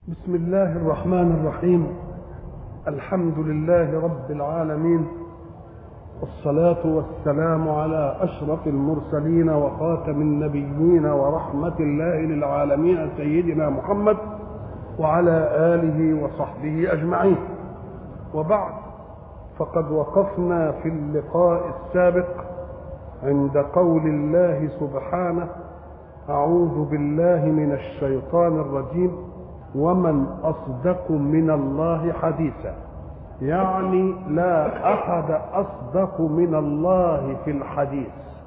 بسم الله الرحمن الرحيم الحمد لله رب العالمين والصلاة والسلام على أشرف المرسلين وخاتم النبيين ورحمة الله للعالمين سيدنا محمد وعلى آله وصحبه أجمعين وبعد فقد وقفنا في اللقاء السابق عند قول الله سبحانه أعوذ بالله من الشيطان الرجيم ومن أصدق من الله حديثا يعني لا أحد أصدق من الله في الحديث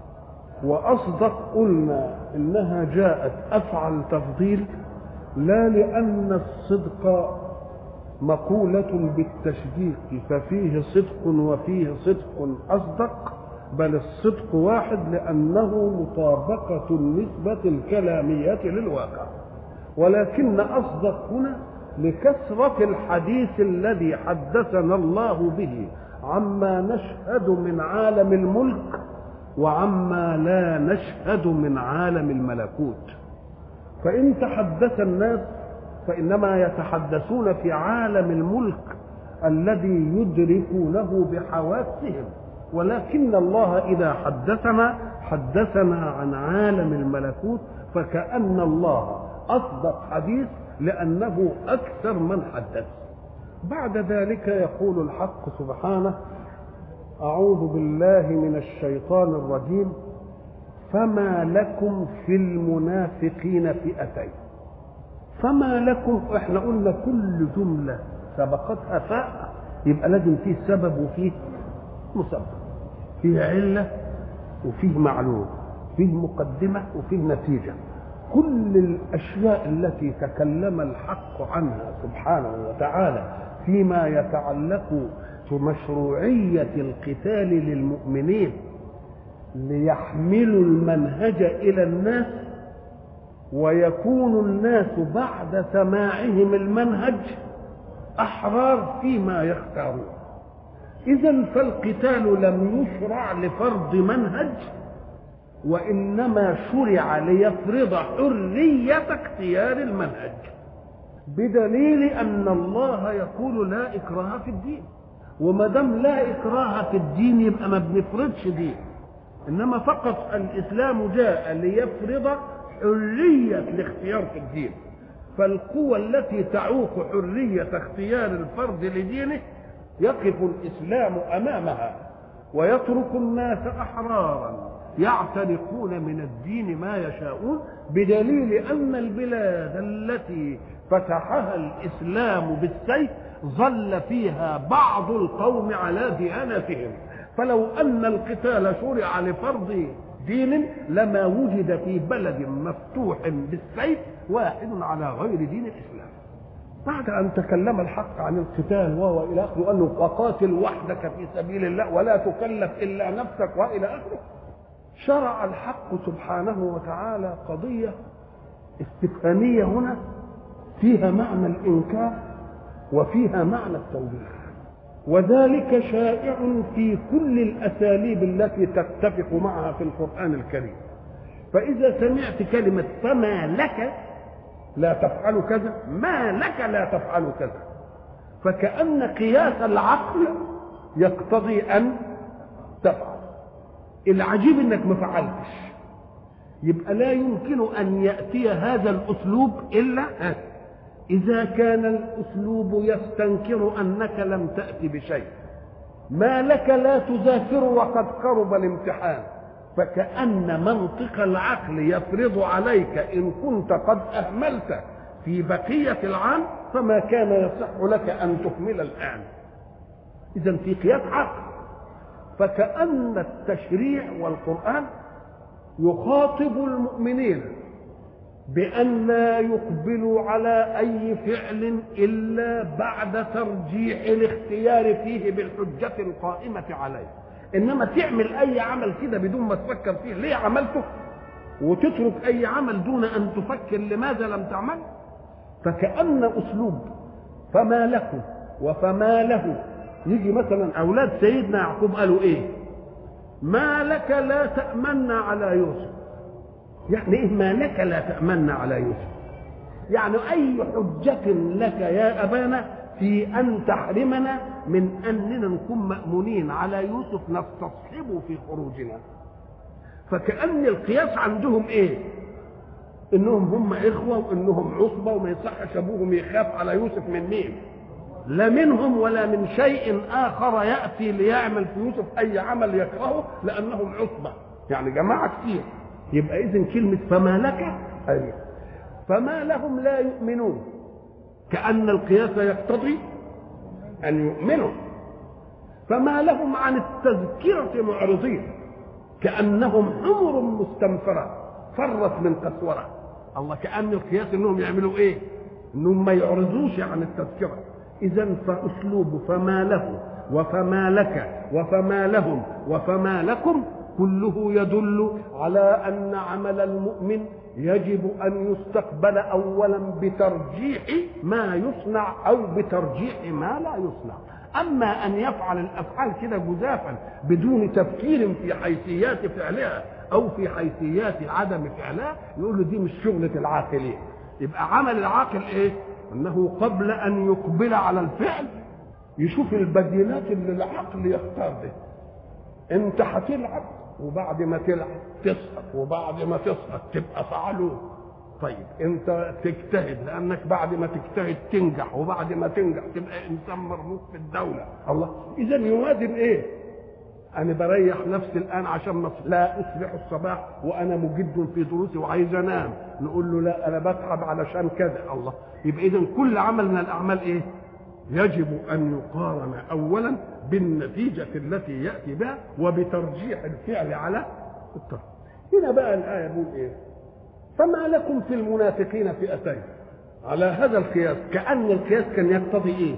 وأصدق قلنا إنها جاءت أفعل تفضيل لا لأن الصدق مقولة بالتشديق ففيه صدق وفيه صدق أصدق بل الصدق واحد لأنه مطابقة النسبة الكلامية للواقع ولكن أصدق هنا لكثرة الحديث الذي حدثنا الله به عما نشهد من عالم الملك وعما لا نشهد من عالم الملكوت فإن تحدث الناس فإنما يتحدثون في عالم الملك الذي يدركونه بحواسهم ولكن الله إذا حدثنا حدثنا عن عالم الملكوت فكأن الله أصدق حديث لأنه أكثر من حدث بعد ذلك يقول الحق سبحانه أعوذ بالله من الشيطان الرجيم فما لكم في المنافقين فئتين فما لكم احنا قلنا كل جملة سبقتها فاء يبقى لازم فيه سبب وفيه مسبب فيه علة وفيه معلوم فيه مقدمة وفيه نتيجة كل الاشياء التي تكلم الحق عنها سبحانه وتعالى فيما يتعلق بمشروعيه القتال للمؤمنين ليحملوا المنهج الى الناس ويكون الناس بعد سماعهم المنهج احرار فيما يختارون اذا فالقتال لم يشرع لفرض منهج وانما شرع ليفرض حريه اختيار المنهج بدليل ان الله يقول لا اكراه في الدين وما دام لا اكراه في الدين يبقى ما بنفرضش دين انما فقط الاسلام جاء ليفرض حريه الاختيار في الدين فالقوى التي تعوق حريه اختيار الفرد لدينه يقف الاسلام امامها ويترك الناس احرارا يعتنقون من الدين ما يشاءون بدليل ان البلاد التي فتحها الاسلام بالسيف ظل فيها بعض القوم على ديانتهم فلو ان القتال شرع لفرض دين لما وجد في بلد مفتوح بالسيف واحد على غير دين الاسلام بعد ان تكلم الحق عن القتال وهو الى اخره وقال له وقاتل وحدك في سبيل الله ولا تكلف الا نفسك والى اخره شرع الحق سبحانه وتعالى قضية استفهامية هنا فيها معنى الإنكار وفيها معنى التوبيخ وذلك شائع في كل الأساليب التي تتفق معها في القرآن الكريم فإذا سمعت كلمة فما لك لا تفعل كذا ما لك لا تفعل كذا فكأن قياس العقل يقتضي أن تفعل العجيب انك ما فعلتش يبقى لا يمكن ان ياتي هذا الاسلوب الا اذا كان الاسلوب يستنكر انك لم تات بشيء ما لك لا تذاكر وقد قرب الامتحان فكأن منطق العقل يفرض عليك إن كنت قد أهملت في بقية العام فما كان يصح لك أن تكمل الآن إذا في قياس عقل فكأن التشريع والقرآن يخاطب المؤمنين بأن لا يقبلوا على أي فعل إلا بعد ترجيح الاختيار فيه بالحجة القائمة عليه إنما تعمل أي عمل كده بدون ما تفكر فيه ليه عملته وتترك أي عمل دون أن تفكر لماذا لم تعمل فكأن أسلوب فما لكم وفما له يجي مثلا اولاد سيدنا يعقوب قالوا ايه ما لك لا تامنا على يوسف يعني ايه ما لك لا تامنا على يوسف يعني اي حجة لك يا ابانا في ان تحرمنا من اننا نكون مأمونين على يوسف نستصحبه في خروجنا فكأن القياس عندهم ايه انهم هم اخوة وانهم عصبة وما يصحش ابوهم يخاف على يوسف من مين لا منهم ولا من شيء اخر ياتي ليعمل في يوسف اي عمل يكرهه لانهم عصبه يعني جماعه كتير يبقى اذا كلمه فما لك أي فما لهم لا يؤمنون كان القياس يقتضي ان يؤمنوا فما لهم عن التذكره معرضين كانهم حمر مستنفره فرت من قسوره الله كان القياس انهم يعملوا ايه انهم ما يعرضوش عن التذكره إذا فأسلوب فما له وفما لك وفما لهم وفما لكم كله يدل على أن عمل المؤمن يجب أن يستقبل أولا بترجيح ما يصنع أو بترجيح ما لا يصنع أما أن يفعل الأفعال كده جزافا بدون تفكير في حيثيات فعلها أو في حيثيات عدم فعلها يقول له دي مش شغلة العاقلين يبقى عمل العاقل إيه؟ انه قبل ان يقبل على الفعل يشوف البديلات اللي العقل يختار ده انت هتلعب وبعد ما تلعب تسقط وبعد ما تسقط تبقى فعلوه طيب انت تجتهد لانك بعد ما تجتهد تنجح وبعد ما تنجح تبقى انسان مرموق في الدوله الله اذا يوازن ايه انا بريح نفسي الان عشان ما لا اصبح الصباح وانا مجد في دروسي وعايز انام نقول له لا انا بتعب علشان كذا الله يبقى اذا كل عمل من الاعمال ايه يجب ان يقارن اولا بالنتيجه التي ياتي بها وبترجيح الفعل على الترك هنا بقى الايه بيقول ايه فما لكم في المنافقين فئتين على هذا القياس كان القياس كان يقتضي ايه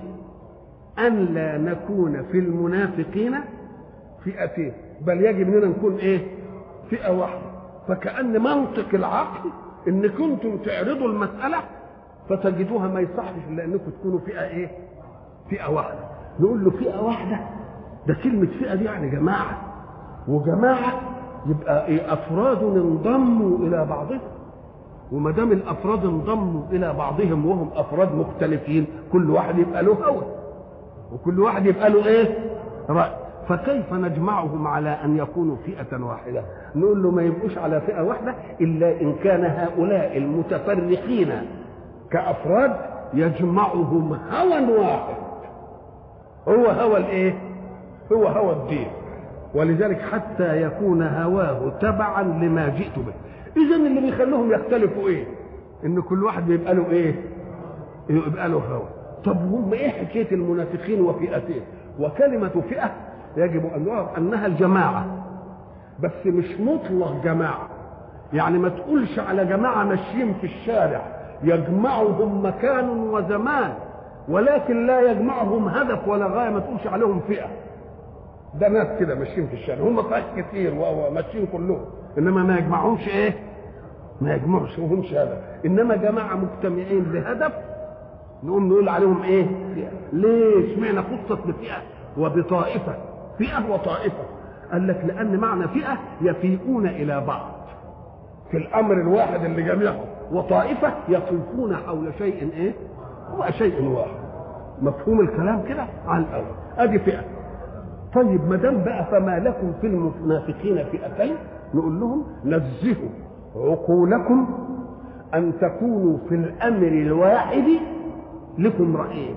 ان لا نكون في المنافقين فئتين بل يجب اننا نكون ايه فئه واحده فكان منطق العقل ان كنتم تعرضوا المساله فتجدوها ما يصحش الا انكم تكونوا فئه ايه فئه واحده نقول له فئه واحده ده كلمه فئه دي يعني جماعه وجماعه يبقى ايه افراد انضموا الى بعضهم وما دام الافراد انضموا الى بعضهم وهم افراد مختلفين كل واحد يبقى له هوى وكل واحد يبقى له ايه راي فكيف نجمعهم على ان يكونوا فئه واحده نقول له ما يبقوش على فئه واحده الا ان كان هؤلاء المتفرقين كافراد يجمعهم هوى واحد هو هوى الايه هو هوى الدين ولذلك حتى يكون هواه تبعا لما جئت به اذا اللي بيخليهم يختلفوا ايه ان كل واحد بيبقى له ايه يبقى له هوى طب هم ايه حكايه المنافقين وفئتين وكلمه فئه يجب ان نعرف انها الجماعه بس مش مطلق جماعه يعني ما تقولش على جماعه ماشيين في الشارع يجمعهم مكان وزمان ولكن لا يجمعهم هدف ولا غايه ما تقولش عليهم فئه ده ناس كده ماشيين في الشارع هم صحيح كتير وماشيين كلهم انما ما يجمعهمش ايه ما يجمعش همش هدف انما جماعه مجتمعين لهدف نقوم نقول عليهم ايه فئه ليه اشمعنى خصت بفئه وبطائفه فئه وطائفه قال لك لان معنى فئه يفيئون الى بعض في الامر الواحد اللي جميعهم وطائفه يطوفون حول شيء ايه هو شيء واحد مفهوم الكلام كده على الاول ادي فئه طيب ما دام بقى فما لكم في المنافقين فئتين نقول لهم نزهوا عقولكم ان تكونوا في الامر الواحد لكم رايين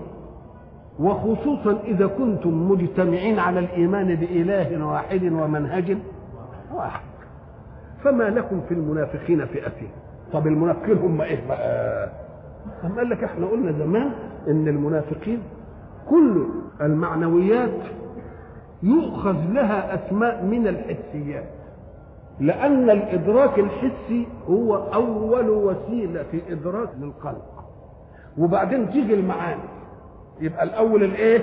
وخصوصا اذا كنتم مجتمعين على الايمان باله واحد ومنهج واحد فما لكم في المنافقين فئتين طب المنافقين هم ايه بقى أم قال لك احنا قلنا زمان ان المنافقين كل المعنويات يؤخذ لها اسماء من الحسيات لان الادراك الحسي هو اول وسيله في ادراك للقلب وبعدين تيجي المعاني يبقى الاول الايه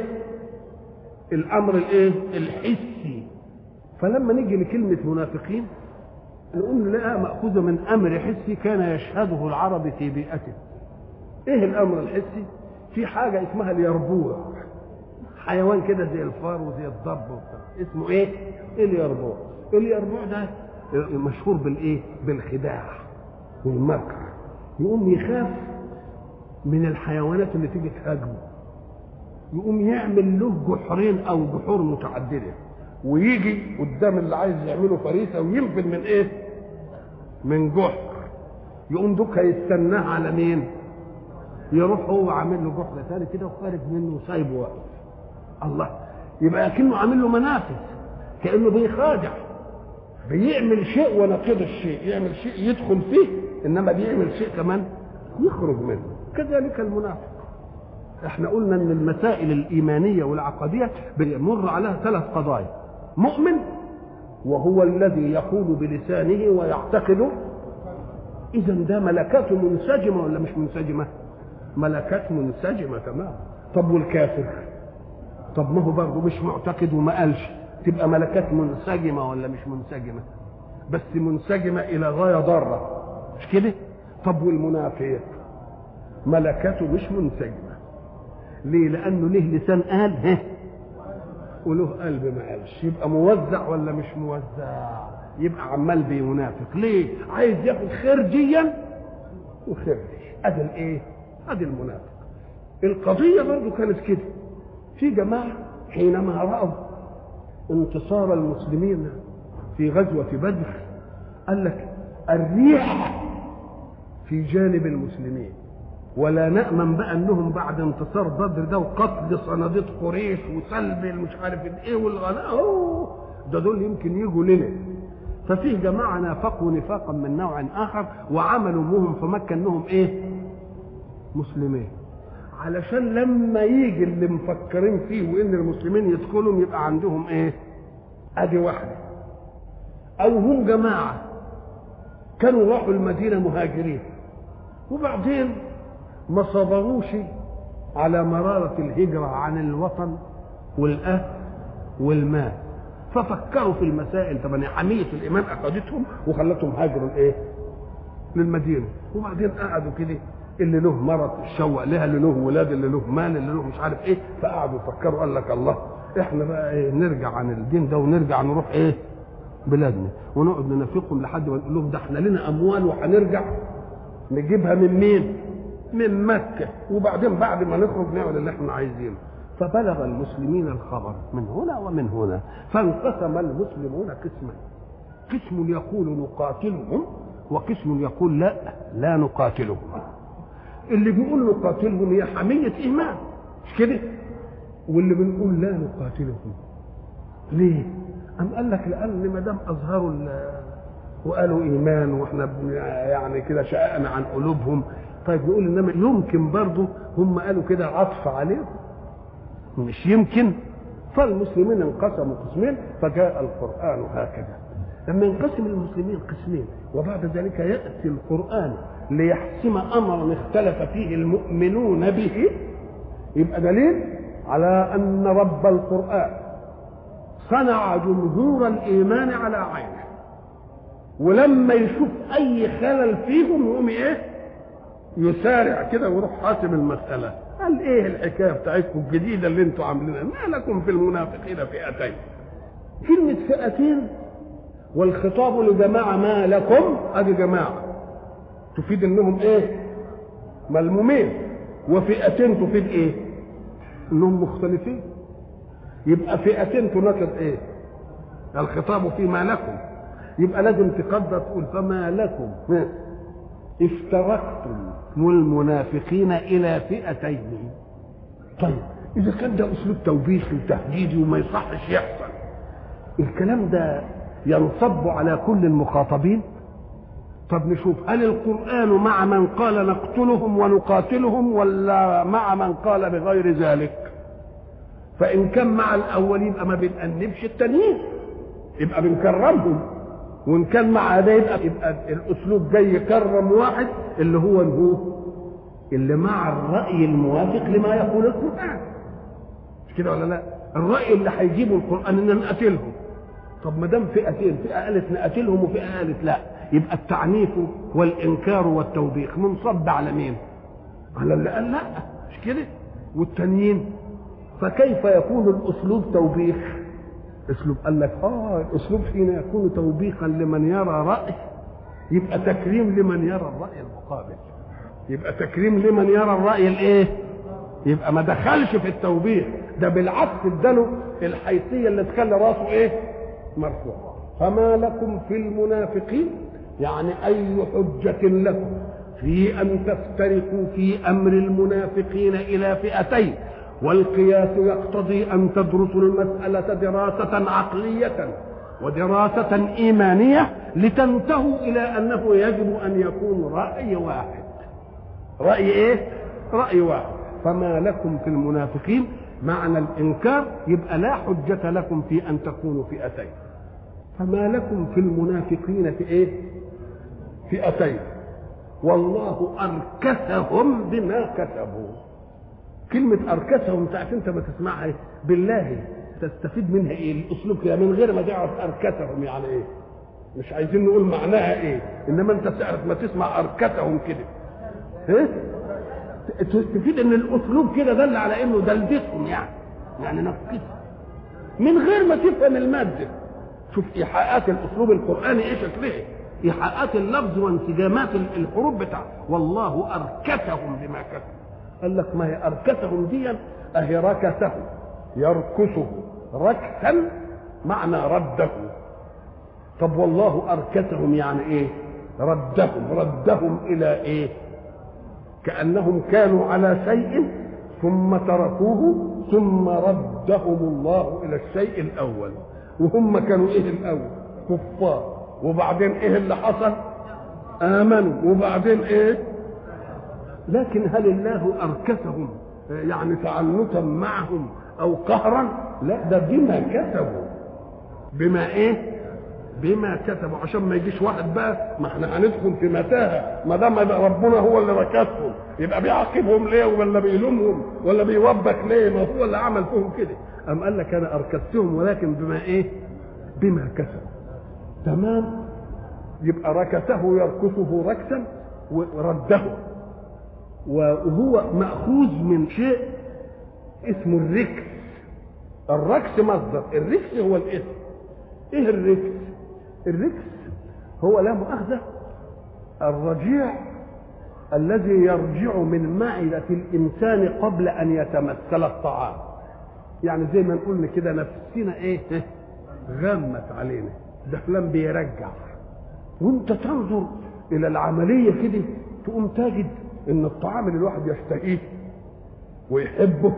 الامر الايه الحسي فلما نيجي لكلمه منافقين نقوم نلاقيها ماخوذه من امر حسي كان يشهده العرب في بيئته ايه الامر الحسي في حاجه اسمها اليربوع حيوان كده زي الفار وزي الضب وبتاع اسمه ايه اليربوع اليربوع ده مشهور بالايه بالخداع والمكر يقوم يخاف من الحيوانات اللي تيجي تهاجمه يقوم يعمل له جحرين او جحور متعدده ويجي قدام اللي عايز يعمله فريسه وينفذ من ايه؟ من جحر يقوم دوك هيستناه على مين؟ يروح هو عامل له جحر ثاني كده وخارج منه وسايبه واقف الله يبقى كأنه عامل له منافذ كأنه بيخادع بيعمل شيء ونقيض الشيء يعمل شيء يدخل فيه انما بيعمل شيء كمان يخرج منه كذلك المنافق احنا قلنا ان المسائل الايمانيه والعقديه بيمر عليها ثلاث قضايا مؤمن وهو الذي يقول بلسانه ويعتقد اذا ده ملكات منسجمه ولا مش منسجمه ملكات منسجمه تمام طب والكافر طب ما هو برضه مش معتقد وما قالش تبقى ملكات منسجمه ولا مش منسجمه بس منسجمه الى غايه ضاره مش كده طب والمنافق ملكاته مش منسجمه ليه لانه ليه لسان قال ها وله قلب ما قالش يبقى موزع ولا مش موزع يبقى عمال بينافق ليه عايز ياخد خرجيا وخرجي ادي الايه ادي المنافق القضيه برضو كانت كده في جماعه حينما راوا انتصار المسلمين في غزوه بدر قال لك الريح في جانب المسلمين ولا نأمن بقى انهم بعد انتصار بدر ده وقتل صناديق قريش وسلب مش عارف ايه والغلاء ده دول يمكن يجوا لنا ففي جماعة نافقوا نفاقا من نوع آخر وعملوا بهم في مكة انهم ايه؟ مسلمين علشان لما يجي اللي مفكرين فيه وان المسلمين يدخلوا يبقى عندهم ايه؟ ادي واحدة او هم جماعة كانوا راحوا المدينة مهاجرين وبعدين ما صبروش على مرارة الهجرة عن الوطن والأهل والمال ففكروا في المسائل طبعا حمية الإيمان أخذتهم وخلتهم هاجروا الإيه؟ للمدينة وبعدين قعدوا كده اللي له مرض شوق لها اللي له ولاد اللي له مال اللي له مش عارف ايه فقعدوا يفكروا قال لك الله احنا بقى ايه نرجع عن الدين ده ونرجع نروح ايه بلادنا ونقعد ننافقهم لحد ما نقول لهم ده احنا لنا اموال وهنرجع نجيبها من مين؟ من مكة وبعدين بعد ما نخرج نعمل اللي احنا عايزينه فبلغ المسلمين الخبر من هنا ومن هنا فانقسم المسلمون قسمين قسم يقول نقاتلهم وقسم يقول لا لا نقاتلهم اللي بيقول نقاتلهم هي حمية إيمان مش كده واللي بنقول لا نقاتلهم ليه أم قال لك لأن ما دام أظهروا وقالوا إيمان وإحنا يعني كده شققنا عن قلوبهم طيب نقول انما يمكن برضه هم قالوا كده عطف عليهم مش يمكن فالمسلمين انقسموا قسمين فجاء القران هكذا لما ينقسم المسلمين قسمين وبعد ذلك ياتي القران ليحسم امرا اختلف فيه المؤمنون به يبقى دليل على ان رب القران صنع جمهور الايمان على عينه ولما يشوف اي خلل فيهم يقوم ايه يسارع كده ويروح حاسم المسألة قال ايه الحكاية بتاعتكم الجديدة اللي انتوا عاملينها ما لكم في المنافقين فئتين كلمة فئتين والخطاب لجماعة ما لكم ادي جماعة تفيد انهم ايه ملمومين وفئتين تفيد ايه انهم مختلفين يبقى فئتين تناقض ايه الخطاب فيما لكم يبقى لازم تقدر تقول فما لكم افترقتم المنافقين الى فئتين طيب اذا كان ده اسلوب توبيخي وتهديدي وما يصحش يحصل الكلام ده ينصب على كل المخاطبين طب نشوف هل القران مع من قال نقتلهم ونقاتلهم ولا مع من قال بغير ذلك فان كان مع الاول يبقى ما بنأنبش التانيين يبقى بنكرمهم وان كان مع ده يبقى يبقى الاسلوب جاي يكرم واحد اللي هو هو اللي مع الراي الموافق لما يقول القران مش كده ولا لا الراي اللي هيجيبه القران ان نقتلهم طب ما دام فئتين فئه قالت نقتلهم وفئه قالت لا يبقى التعنيف والانكار والتوبيخ منصب على مين على اللي قال لا مش كده والتانيين فكيف يكون الاسلوب توبيخ اسلوب قال لك اه الاسلوب حين يكون توبيخا لمن يرى راي يبقى تكريم لمن يرى الراي المقابل يبقى تكريم لمن يرى الراي الايه يبقى ما دخلش في التوبيخ ده بالعكس اداله الحيثيه اللي تخلي راسه ايه مرفوع فما لكم في المنافقين يعني اي حجه لكم في ان تفترقوا في امر المنافقين الى فئتين والقياس يقتضي ان تدرسوا المساله دراسه عقليه ودراسه ايمانيه لتنتهوا الى انه يجب ان يكون راي واحد راي ايه راي واحد فما لكم في المنافقين معنى الانكار يبقى لا حجه لكم في ان تكونوا فئتين فما لكم في المنافقين في ايه فئتين والله اركسهم بما كسبوا كلمة أركسهم ساعة أنت ما تسمعها إيه؟ بالله تستفيد منها إيه؟ الأسلوب كده من غير ما تعرف أركسهم يعني إيه؟ مش عايزين نقول معناها إيه؟ إنما أنت ساعة ما تسمع أركسهم كده إيه؟ تفيد إن الأسلوب كده دل على إنه دلدتهم يعني يعني نفسهم من غير ما تفهم المادة شوف إيحاءات الأسلوب القرآني إيه شكلها إيحاءات اللفظ وانسجامات الحروف بتاع والله أركسهم بما كسبوا قال لك ما هي أركسهم دي أهي ركسه يركسه ركسا معنى رده طب والله أركسهم يعني إيه ردهم ردهم إلى إيه كأنهم كانوا على شيء ثم تركوه ثم ردهم الله إلى الشيء الأول وهم كانوا إيه الأول كفار وبعدين إيه اللي حصل آمنوا وبعدين إيه لكن هل الله أركسهم يعني تعنتا معهم أو قهرا لا ده بما كسبوا بما إيه بما كسبوا عشان ما يجيش واحد بقى ما احنا هندخل في متاهه ما دام ربنا هو اللي ركسهم يبقى بيعاقبهم ليه ولا بيلومهم ولا بيوبك ليه ما هو اللي عمل فيهم كده أم قال لك أنا أركستهم ولكن بما إيه بما كسبوا تمام يبقى ركسه يركسه ركسا ورده وهو مأخوذ من شيء اسمه الركس الركس مصدر الركس هو الاسم ايه الركس الركس هو لا مؤاخذة الرجيع الذي يرجع من معدة الإنسان قبل أن يتمثل الطعام يعني زي ما نقول كده نفسنا ايه غمت علينا ده فلان بيرجع وانت تنظر الى العمليه كده تقوم تجد ان الطعام اللي الواحد يشتهيه ويحبه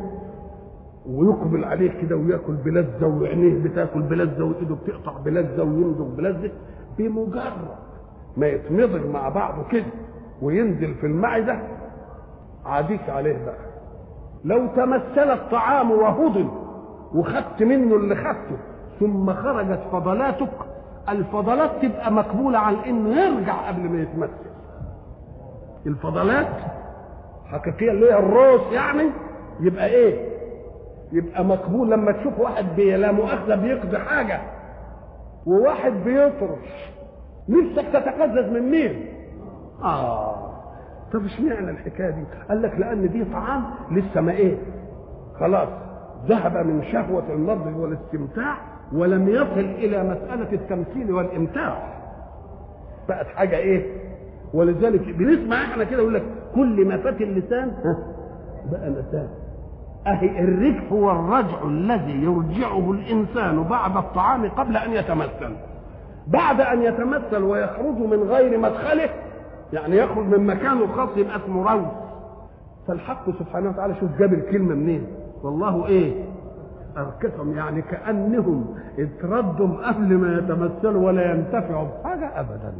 ويقبل عليه كده وياكل بلذه وعينيه بتاكل بلذه وايده بتقطع بلذه ويمضغ بلذه بمجرد ما يتمضغ مع بعضه كده وينزل في المعده عاديك عليه بقى لو تمثل الطعام وهضم وخدت منه اللي خدته ثم خرجت فضلاتك الفضلات تبقى مقبولة على انه يرجع قبل ما يتمثل الفضلات حقيقية اللي هي الروس يعني يبقى ايه يبقى مقبول لما تشوف واحد بي لا مؤاخذة بيقضي حاجة وواحد بيطرش نفسك تتقزز من مين اه طب اشمعنى الحكايه دي قال لك لان دي طعام لسه ما ايه خلاص ذهب من شهوة المضغ والاستمتاع ولم يصل إلى مسألة التمثيل والإمتاع بقت حاجة إيه ولذلك بنسمع احنا كده يقول لك كل ما فات اللسان بقى لسان أهي الرجف هو الرجع الذي يرجعه الإنسان بعد الطعام قبل أن يتمثل بعد أن يتمثل ويخرج من غير مدخله يعني يخرج من مكانه الخاص يبقى اسمه روث فالحق سبحانه وتعالى شوف جاب الكلمة منين والله ايه اركسهم يعني كانهم اتردوا قبل ما يتمثلوا ولا ينتفعوا بحاجه ابدا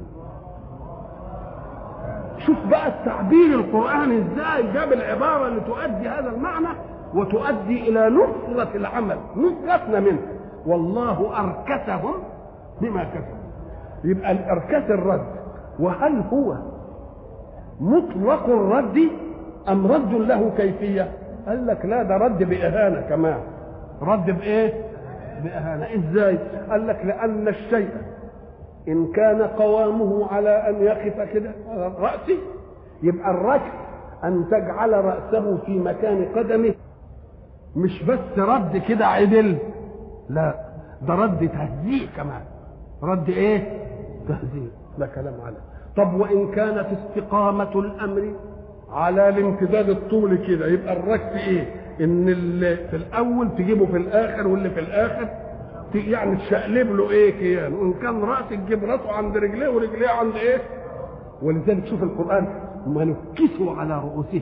شوف بقى التعبير القراني ازاي جاب العباره اللي تؤدي هذا المعنى وتؤدي الى نصره العمل نصرتنا منه والله اركسهم بما كسبوا يبقى الاركاس الرد وهل هو مطلق الرد ام رد له كيفيه قال لك لا ده رد بإهانة كمان رد بإيه بإهانة إزاي قال لك لأن الشيء إن كان قوامه على أن يقف كده على رأسه يبقى الركب أن تجعل رأسه في مكان قدمه مش بس رد كده عدل لا ده رد تهزيء كمان رد ايه تهزيء ده كلام على طب وان كانت استقامه الامر على الامتداد الطولي كده يبقى الركب ايه ان اللي في الاول تجيبه في الاخر واللي في الاخر ت- يعني تشقلب له ايه كيان وان كان راس تجيب راسه عند رجليه ورجليه عند ايه ولذلك شوف القران ما نكسوا على رؤوسهم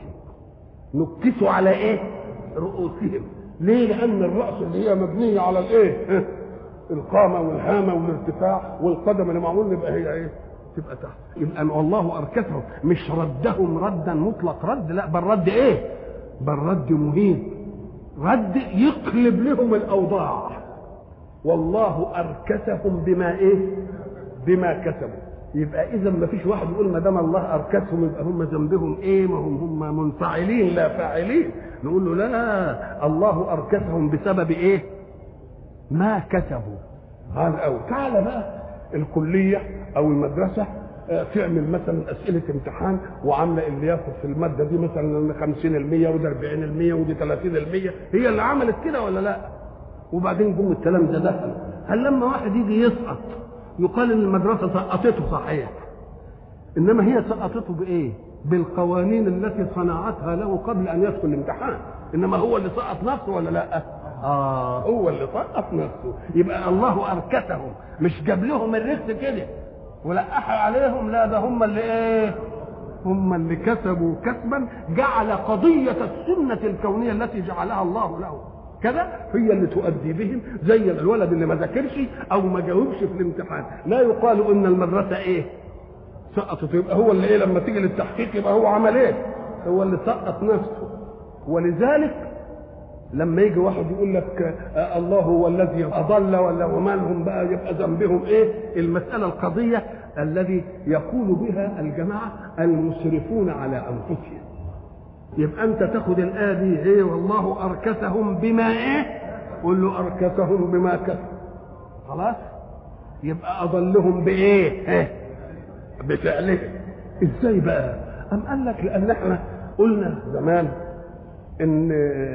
نكسوا على ايه رؤوسهم ليه لان الراس اللي هي مبنيه على الايه القامه والهامه والارتفاع والقدم اللي معمول يبقى هي ايه تبقى تحت يبقى أن والله اركسهم مش ردهم ردا مطلق رد لا بل رد ايه بل رد مهين رد يقلب لهم الاوضاع والله اركسهم بما ايه بما كسبوا يبقى اذا ما فيش واحد يقول ما دام الله اركسهم يبقى هم ذنبهم ايه ما هم هم منفعلين لا فاعلين نقول له لا الله اركسهم بسبب ايه ما كسبوا هذا الاول تعالى بقى الكليه او المدرسه آه، تعمل مثلا اسئله امتحان وعامله اللي ياخد في الماده دي مثلا 50% وده 40% ودي 30% هي اللي عملت كده ولا لا؟ وبعدين جم الكلام ده دخل هل لما واحد يجي يسقط يقال ان المدرسه سقطته صحيح انما هي سقطته بايه؟ بالقوانين التي صنعتها له قبل ان يدخل الامتحان انما هو اللي سقط نفسه ولا لا؟ اه هو اللي سقط نفسه يبقى الله اركسهم مش جاب لهم الرزق كده ولقحوا عليهم لا ده هم اللي ايه؟ هم اللي كسبوا كسبا جعل قضية السنة الكونية التي جعلها الله له كده هي اللي تؤدي بهم زي الولد اللي ما ذاكرش او ما جاوبش في الامتحان لا يقال ان المدرسة ايه سقطت يبقى هو اللي ايه لما تيجي للتحقيق يبقى هو عمل ايه هو اللي سقط نفسه ولذلك لما يجي واحد يقول لك آه الله هو الذي اضل ولا ومالهم بقى يبقى ذنبهم ايه المساله القضيه الذي يقول بها الجماعه المسرفون على انفسهم يبقى انت تاخد الايه دي ايه والله اركسهم بما ايه قول له اركسهم بما كسبوا خلاص يبقى اضلهم بايه إيه؟ بفعلهم ازاي بقى ام قال لك لان احنا قلنا زمان ان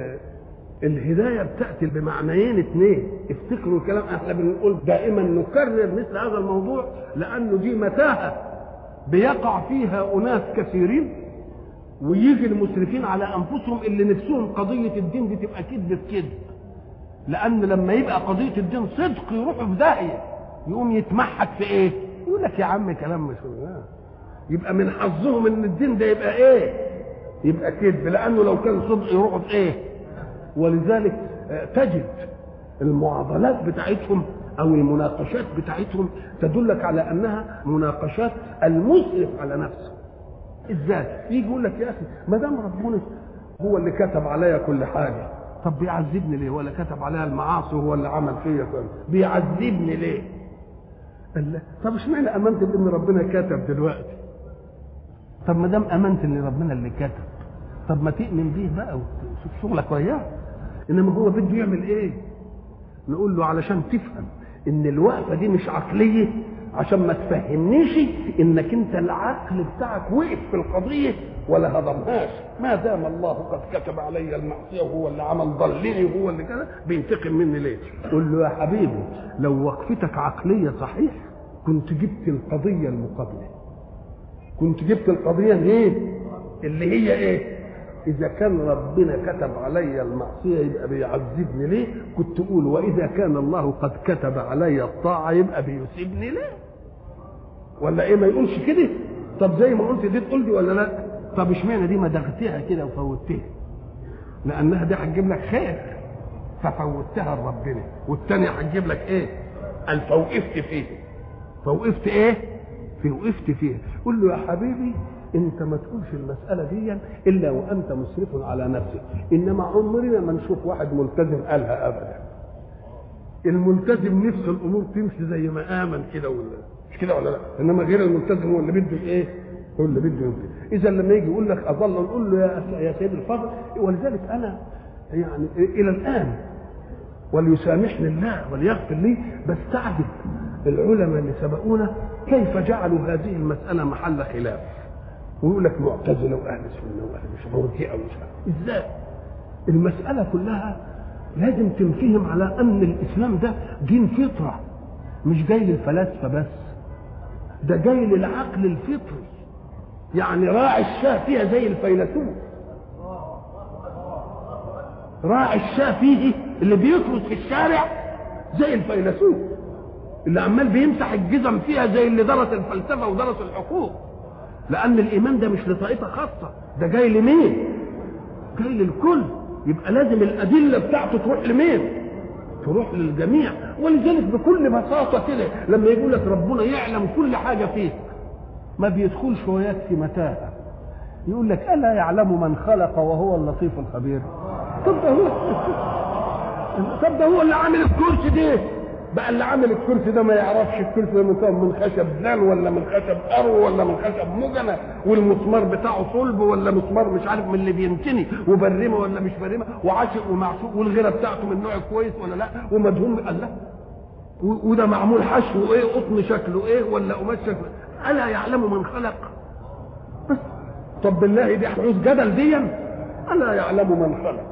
الهدايه بتاتي بمعنيين اثنين افتكروا الكلام احنا بنقول دائما نكرر مثل هذا الموضوع لانه دي متاهه بيقع فيها اناس كثيرين ويجي المسرفين على انفسهم اللي نفسهم قضيه الدين دي تبقى كذب في كذب لان لما يبقى قضيه الدين صدق يروحوا في داهيه يقوم يتمحك في ايه يقول لك يا عم كلام مش آه. يبقى من حظهم ان الدين ده يبقى ايه يبقى كذب لانه لو كان صدق يروحوا في ايه ولذلك آه، تجد المعاضلات بتاعتهم او المناقشات بتاعتهم تدلك على انها مناقشات المسرف على نفسه ازاي يجي يقول لك يا اخي ما دام ربنا هو اللي كتب عليا كل حاجه طب بيعذبني ليه ولا كتب عليا المعاصي وهو اللي عمل فيا كل بيعذبني ليه قال لا طب اشمعنى امنت بان ربنا كتب دلوقتي طب ما دام امنت ان ربنا اللي كتب طب ما تؤمن بيه بقى وتشوف شغلك وياه انما هو بده يعمل ايه نقول له علشان تفهم ان الوقفه دي مش عقليه عشان ما تفهمنيش انك انت العقل بتاعك وقف في القضيه ولا هضمهاش ما دام الله قد كتب علي المعصيه وهو اللي عمل ضلني وهو اللي كده بينتقم مني ليه؟ قول له يا حبيبي لو وقفتك عقليه صحيح كنت جبت القضيه المقابله كنت جبت القضيه ايه؟ اللي هي ايه؟ إذا كان ربنا كتب علي المعصية يبقى بيعذبني ليه؟ كنت أقول وإذا كان الله قد كتب علي الطاعة يبقى بيسيبني ليه؟ ولا إيه ما يقولش كده؟ طب زي ما قلت دي تقول دي ولا لا؟ طب اشمعنى دي ما دغتها كده وفوتها؟ لأنها دي هتجيب لك خير ففوتها لربنا والتانية هتجيب لك إيه؟ قال فوقفت فيه فوقفت إيه؟ في وقفت فيها قول له يا حبيبي انت ما تقولش المسألة دي الا وانت مسرف على نفسك انما عمرنا ما نشوف واحد ملتزم قالها ابدا الملتزم نفس الامور تمشي زي ما امن كده ولا مش كده ولا لا انما غير الملتزم هو اللي بده ايه هو اللي بده يمكن اذا لما يجي يقول لك اظل نقول له يا يا سيد الفضل ولذلك انا يعني الى الان وليسامحني الله وليغفر لي بستعجب العلماء اللي سبقونا كيف جعلوا هذه المسألة محل خلاف ويقول لك معتزلة وأهل سنة وأهل مش مرجئة ومش عارف. إزاي؟ المسألة كلها لازم تنفهم على أن الإسلام ده دين فطرة مش جاي للفلاسفة بس ده جاي للعقل الفطري يعني راعي الشاه فيها زي الفيلسوف راعي الشاه فيه اللي بيطرد في الشارع زي الفيلسوف اللي عمال بيمسح الجزم فيها زي اللي درس الفلسفه ودرس الحقوق لان الايمان ده مش لطائفه خاصه ده جاي لمين جاي للكل يبقى لازم الادله بتاعته تروح لمين تروح للجميع ولذلك بكل بساطه كده لما يقول لك ربنا يعلم كل حاجه فيك ما بيدخلش ويكفي متاهه يقول لك الا يعلم من خلق وهو اللطيف الخبير طب ده هو طب ده هو اللي عامل الكرسي ده بقى اللي عامل الكرسي ده ما يعرفش الكرسي ده مكون من خشب زان ولا من خشب ارو ولا من خشب مجنة والمسمار بتاعه صلب ولا مسمار مش عارف من اللي بينتني وبرمه ولا مش برمه وعاشق ومعشوق والغيره بتاعته من نوع كويس ولا لا ومدهون قال لا وده معمول حشو ايه قطن شكله ايه ولا قماش شكله الا يعلم من خلق بس طب بالله دي حدوث جدل ديا الا يعلم من خلق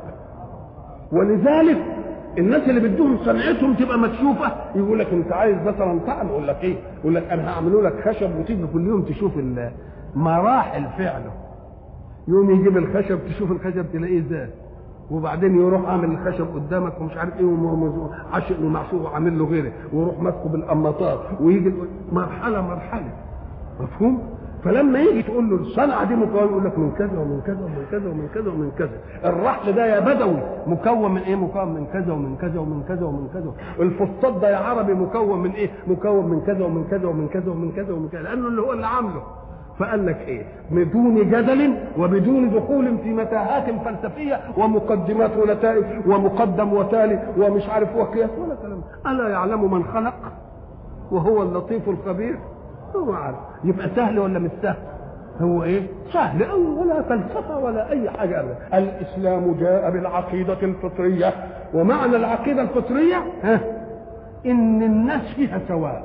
ولذلك الناس اللي بدهم صنعتهم تبقى مكشوفه يقول لك انت عايز مثلا طعم يقول لك ايه؟ يقول لك انا هعمله لك خشب وتيجي كل يوم تشوف مراحل فعله يوم يجيب الخشب تشوف الخشب تلاقيه زاد وبعدين يروح عامل الخشب قدامك ومش عارف ايه عاشق ومعشوق وعامل له غيره ويروح ماسكه بالقماطات ويجي مرحله مرحله مفهوم؟ فلما يجي تقول له الصنعه دي مكون يقول لك من كذا ومن كذا ومن كذا ومن كذا ومن كذا الرحل ده يا بدوي مكون من ايه مكون من كذا ومن كذا ومن كذا ومن كذا الفسطاط ده يا عربي مكون من ايه مكون من كذا ومن كذا ومن كذا ومن كذا ومن كذا لانه اللي هو اللي عامله فقال لك ايه بدون جدل وبدون دخول في متاهات فلسفيه ومقدمات ونتائج ومقدم وتالي ومش عارف وقياس ولا كلام الا يعلم من خلق وهو اللطيف الخبير هو عارف يبقى سهل ولا مش سهل هو ايه سهل أو ولا فلسفة ولا أي حاجة أبدا الإسلام جاء بالعقيدة الفطرية ومعنى العقيدة الفطرية ها إن الناس فيها سواء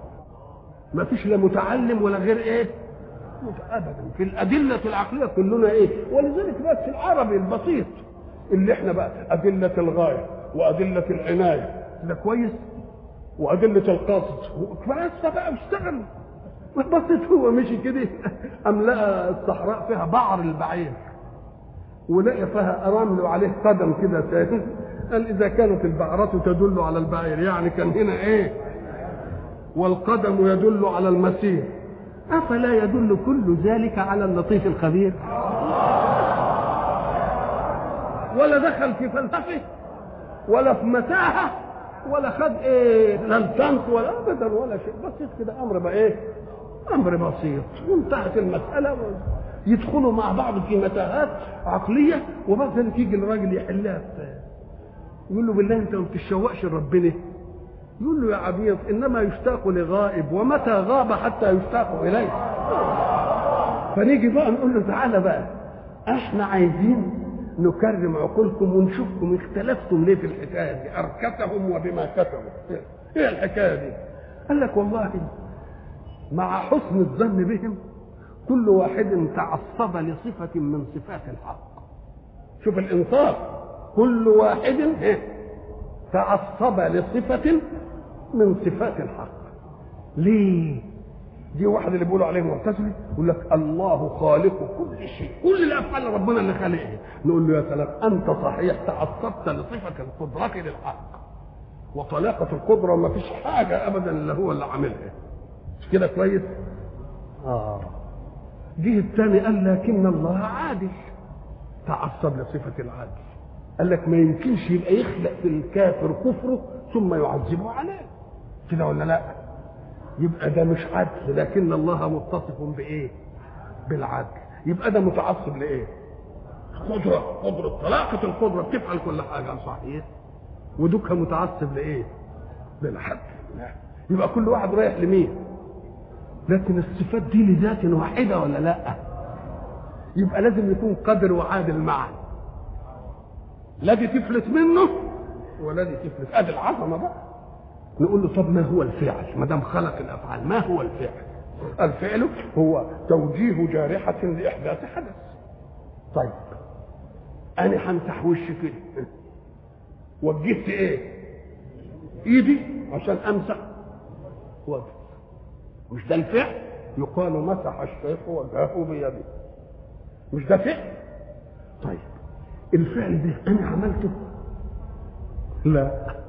ما فيش لا متعلم ولا غير ايه ابدا في الادله العقليه كلنا ايه ولذلك بس العربي البسيط اللي احنا بقى ادله الغايه وادله العنايه ده كويس وادله القصد بس بقى اشتغل بسيط هو مشي كده أم لقى الصحراء فيها بعر البعير ولقى فيها رمل وعليه قدم كده تاني قال إذا كانت البعرات تدل على البعير يعني كان هنا إيه والقدم يدل على المسير أفلا يدل كل ذلك على اللطيف الخبير ولا دخل في فلسفه ولا في متاهه ولا خد ايه لا التنك ولا ابدا ولا شيء بسيط كده امر بقى ايه امر بسيط وانتهت المساله يدخلوا مع بعض في متاهات عقليه وبعد ذلك يجي الراجل يحلها يقول له بالله انت ما بتشوقش لربنا يقول له يا عبيط انما يشتاق لغائب ومتى غاب حتى يشتاق اليه فنيجي بقى نقول له تعالى بقى احنا عايزين نكرم عقولكم ونشوفكم اختلفتم ليه في الحكايه دي اركتهم وبما كتبوا ايه الحكايه دي قال لك والله مع حسن الظن بهم كل واحد تعصب لصفة من صفات الحق شوف الإنصاف كل واحد تعصب لصفة من صفات الحق ليه دي واحد اللي بيقولوا عليه معتزلي يقول لك الله خالق كل شيء كل الافعال ربنا اللي خالقها نقول له يا سلام انت صحيح تعصبت لصفه القدره للحق وطلاقه القدره وما فيش حاجه ابدا الا هو اللي عاملها مش كده كويس اه جه الثاني قال لكن الله عادل تعصب لصفه العدل قال لك ما يمكنش يبقى يخلق في الكافر كفره ثم يعذبه عليه كده ولا لا يبقى ده مش عدل لكن الله متصف بايه بالعدل يبقى ده متعصب لايه قدرة قدرة طلاقة القدرة بتفعل كل حاجة صحيح ودوكها متعصب لايه بالعدل يبقى كل واحد رايح لمين لكن الصفات دي لذات واحدة ولا لا يبقى لازم يكون قدر وعادل معا لا دي تفلت منه ولا دي تفلت ادي العظمه بقى نقول له طب ما هو الفعل ما دام خلق الافعال ما هو الفعل الفعل هو توجيه جارحة لإحداث حدث طيب أنا همسح وشي كده وجهت إيه؟ إيدي عشان أمسح وجهي مش ده الفعل؟ يقال مسح الشيخ وجهه بيده مش ده فعل طيب الفعل ده انا عملته لا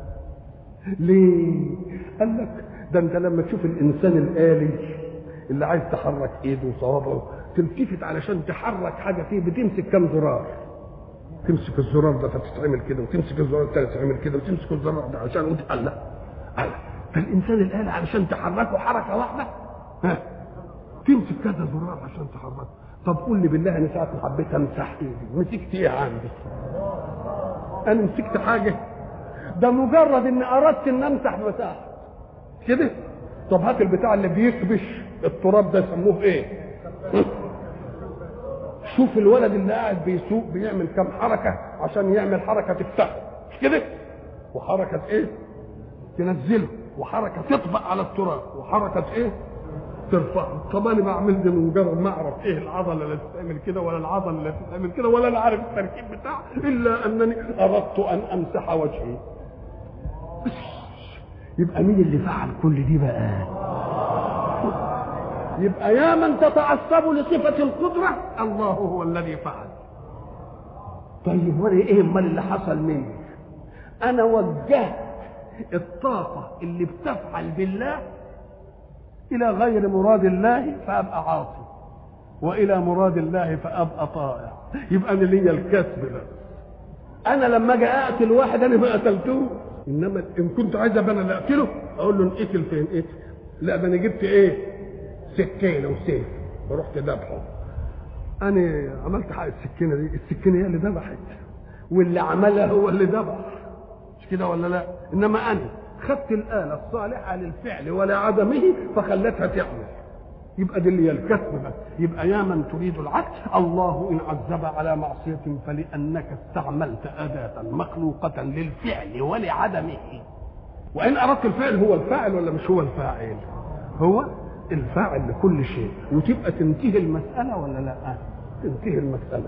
ليه قال لك ده انت لما تشوف الانسان الالي اللي عايز تحرك ايده وصوابعه تلتفت علشان تحرك حاجه فيه بتمسك كام زرار تمسك الزرار ده فتتعمل كده وتمسك الزرار الثاني تتعمل كده وتمسك الزرار ده عشان وت... الله الله فالانسان الالي علشان تحركه حركه واحده ها تمسك كذا زرار عشان تحركه طب قول لي بالله انا ساعه ما حبيت امسح ايدي مسكت ايه عندي انا مسكت حاجه ده مجرد ان اردت ان امسح مساحه كده طب هات البتاع اللي بيكبش التراب ده يسموه ايه شوف الولد اللي قاعد بيسوق بيعمل كم حركه عشان يعمل حركه تفتحه مش كده وحركه ايه تنزله وحركه تطبق على التراب وحركه ايه ترفعه طب انا بعمل دي من مجرد ما اعرف ايه العضله اللي تتعمل كده ولا العضله اللي تتعمل كده ولا انا عارف التركيب بتاعها الا انني اردت ان امسح وجهي بس يبقى مين اللي فعل كل دي بقى يبقى يا من تتعصب لصفة القدرة الله هو الذي فعل طيب وانا ايه امال اللي حصل مني انا وجهت الطاقة اللي بتفعل بالله الى غير مراد الله فابقى عاصي والى مراد الله فابقى طائع يبقى انا ليا الكسب ده انا لما اجي اقتل واحد انا ما قتلتوش انما ان كنت عايز ابقى انا اللي اقتله اقول له انقتل فين اقتل لا ده انا جبت ايه سكينه وسيف ورحت ذبحه انا عملت حق السكينه دي السكينه هي اللي ذبحت واللي عملها هو اللي ذبح مش كده ولا لا انما انا خدت الاله الصالحه للفعل ولعدمه فخلتها تعمل يبقى دي اللي هي الكسب بس يبقى يا من تريد العدل الله ان عذب على معصيه فلانك استعملت اداه مخلوقه للفعل ولعدمه وان اردت الفعل هو الفاعل ولا مش هو الفاعل هو الفاعل لكل شيء وتبقى تنتهي المساله ولا لا تنتهي المساله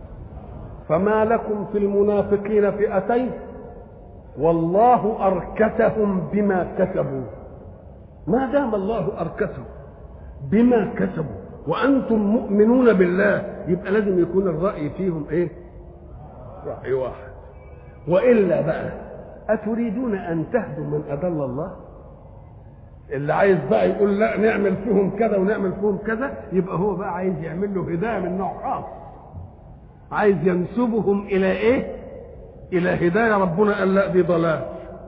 فما لكم في المنافقين فئتين والله اركسهم بما كسبوا ما دام الله اركسهم بما كسبوا وانتم مؤمنون بالله يبقى لازم يكون الراي فيهم ايه راي واحد والا بقى اتريدون ان تهدوا من اضل الله اللي عايز بقى يقول لا نعمل فيهم كذا ونعمل فيهم كذا يبقى هو بقى عايز يعمل له هدايه من نوع خاص عايز ينسبهم الى ايه الى هدايه ربنا قال لا دي ضلال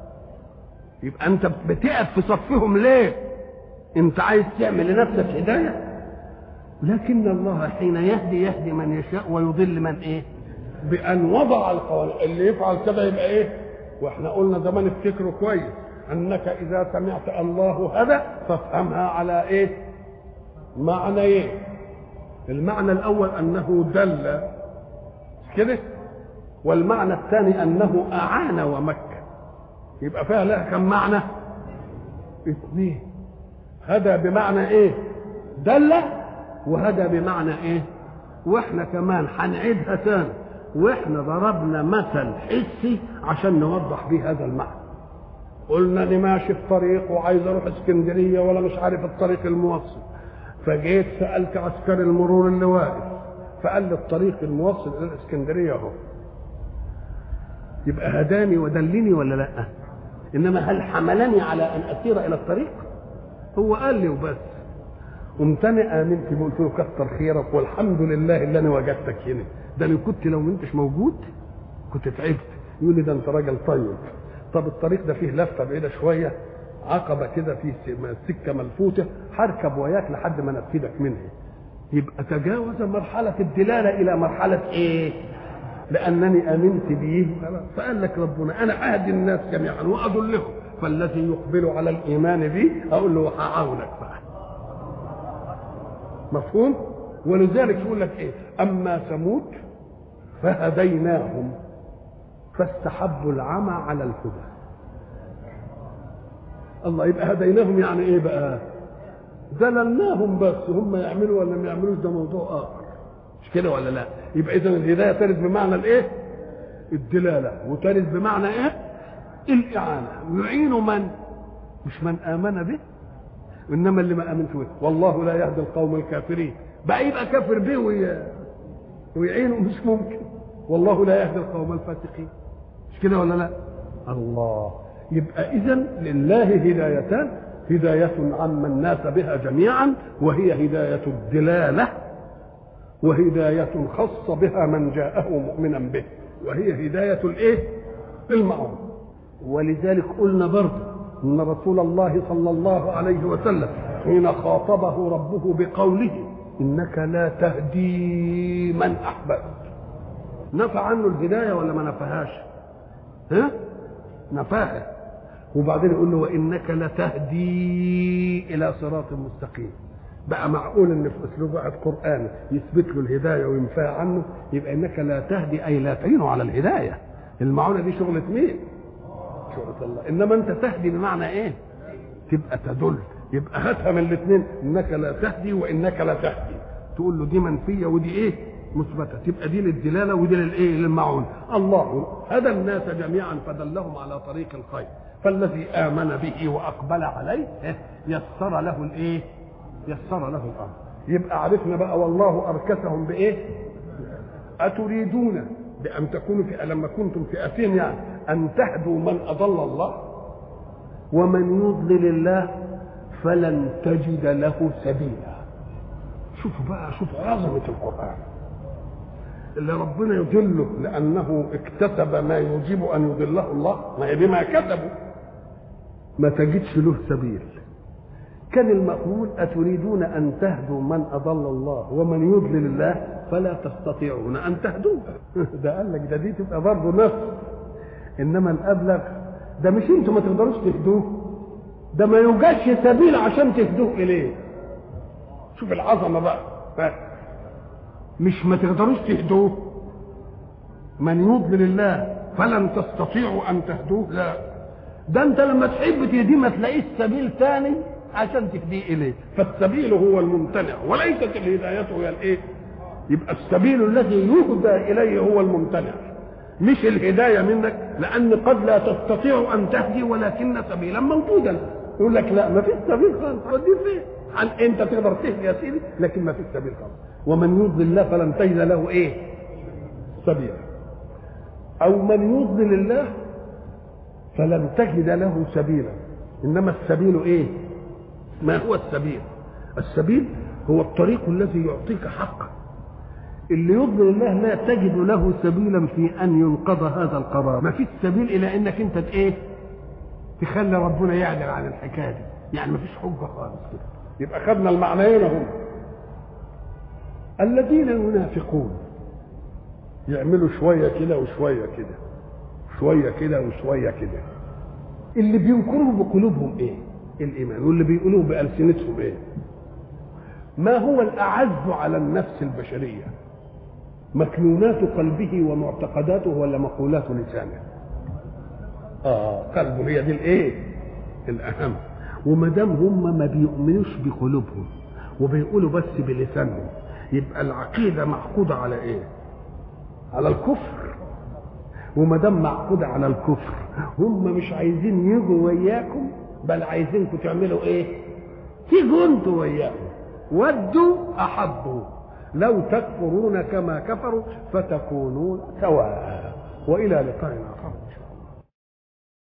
يبقى انت بتقف في صفهم ليه انت عايز تعمل لنفسك هدايه لكن الله حين يهدي يهدي من يشاء ويضل من ايه بان وضع القوانين اللي يفعل كده يبقى ايه واحنا قلنا زمان افتكروا كويس انك اذا سمعت الله هدى فافهمها على ايه معنى ايه المعنى الاول انه دل كده والمعنى الثاني انه اعان ومكن يبقى فيها لها كم معنى اثنين هدى بمعنى ايه دل وهدى بمعنى ايه واحنا كمان هنعيدها تاني واحنا ضربنا مثل حسي عشان نوضح بيه هذا المعنى قلنا اني ماشي في طريق وعايز اروح اسكندريه ولا مش عارف الطريق الموصل فجيت سالت عسكري المرور اللي واقف فقال لي الطريق الموصل الى الاسكندريه اهو يبقى هداني ودلني ولا لا انما هل حملني على ان اسير الى الطريق هو قال لي وبس قمت انا امنت بيه قلت له كتر خيرك والحمد لله اللي انا وجدتك هنا ده انا كنت لو ما انتش موجود كنت تعبت يقول لي ده انت راجل طيب طب الطريق ده فيه لفه بعيده شويه عقبه كده فيه سكه ملفوته هركب وياك لحد ما انفذك منها يبقى تجاوز مرحله الدلاله الى مرحله ايه لانني امنت به فقال لك ربنا انا اهدي الناس جميعا واضلهم فالذي يقبل على الايمان بي اقول له هعاونك بقى مفهوم ولذلك يقول لك ايه اما ثمود فهديناهم فاستحبوا العمى على الهدى الله يبقى هديناهم يعني ايه بقى دللناهم بس هم يعملوا ولا ما يعملوش ده موضوع اخر مش كده ولا لا يبقى اذا الهدايه ترد بمعنى الايه الدلاله وترد بمعنى ايه الاعانه يعين من مش من امن به وانما اللي ما امنش والله لا يهدي القوم الكافرين بقى يبقى كافر به وي... ويعينه مش ممكن والله لا يهدي القوم الفاسقين مش كده ولا لا الله يبقى اذا لله هدايتان هداية عم الناس بها جميعا وهي هداية الدلالة وهداية خاصة بها من جاءه مؤمنا به وهي هداية الايه المعون ولذلك قلنا برضه ان رسول الله صلى الله عليه وسلم حين خاطبه ربه بقوله انك لا تهدي من احببت نفى عنه الهدايه ولا ما نفهاش ها نفاها وبعدين يقول له وانك لتهدي الى صراط مستقيم بقى معقول ان في اسلوب واحد قران يثبت له الهدايه وينفى عنه يبقى انك لا تهدي اي لا تعين على الهدايه المعونه دي شغله مين؟ شغله الله انما انت تهدي بمعنى ايه؟ تبقى تدل يبقى هاتها من الاثنين انك لا تهدي وانك لا تهدي تقول له دي منفيه ودي ايه؟ مثبته تبقى دي للدلاله ودي للايه؟ للمعون الله هدى الناس جميعا فدلهم على طريق الخير فالذي امن به واقبل عليه يسر له الايه؟ يسر له الامر يبقى عرفنا بقى والله اركسهم بايه؟ اتريدون بان تكونوا في لما كنتم فئتين يعني ان تهدوا من اضل الله ومن يضلل الله فلن تجد له سبيلا شوفوا بقى شوفوا عظمه القران اللي ربنا يضله لانه اكتسب ما يجب ان يضله الله ما هي بما كتبوا ما تجدش له سبيل كان المقول أتريدون أن تهدوا من أضل الله ومن يضلل الله فلا تستطيعون أن تهدوه ده قال لك ده دي تبقى برضه نص إنما الأبلغ ده مش أنتوا ما تقدروش تهدوه ده ما يوجدش سبيل عشان تهدوه إليه شوف العظمة بقى مش ما تقدروش تهدوه من يضلل الله فلن تستطيعوا أن تهدوه لا ده أنت لما تحب تهديه ما تلاقيش سبيل ثاني عشان تهديه اليه فالسبيل هو الممتنع وليست الهدايه هي الايه يبقى السبيل الذي يهدى اليه هو الممتنع مش الهدايه منك لان قد لا تستطيع ان تهدي ولكن سبيلا موجودا يقول لك لا ما فيش سبيل خالص ودي فين عن انت تقدر تهدي يا سيدي لكن ما فيش سبيل خالص ومن يضلل الله فلن تجد له ايه سبيلا او من يضلل الله فلن تجد له سبيلا انما السبيل ايه ما هو السبيل السبيل هو الطريق الذي يعطيك حقا اللي يضلل الله لا تجد له سبيلا في ان ينقض هذا القرار ما فيش سبيل الى انك انت ايه تخلي ربنا يعلن عن الحكايه دي يعني ما فيش حجه خالص كده يبقى خدنا المعنيين هم الذين ينافقون يعملوا شويه كده وشويه كده شويه كده وشويه كده اللي بينكروا بقلوبهم ايه الايمان واللي بيقولوه بالسنتهم ايه ما هو الاعز على النفس البشريه مكنونات قلبه ومعتقداته ولا مقولات لسانه اه قلبه هي دي الايه الاهم وما دام هم ما بيؤمنوش بقلوبهم وبيقولوا بس بلسانهم يبقى العقيده معقوده على ايه على الكفر وما دام معقوده على الكفر هم مش عايزين يجوا وياكم بل عايزينكم تعملوا ايه تيجوا انتوا وياهم ودوا احبوا لو تكفرون كما كفروا فتكونون سواء والى لقاء اخر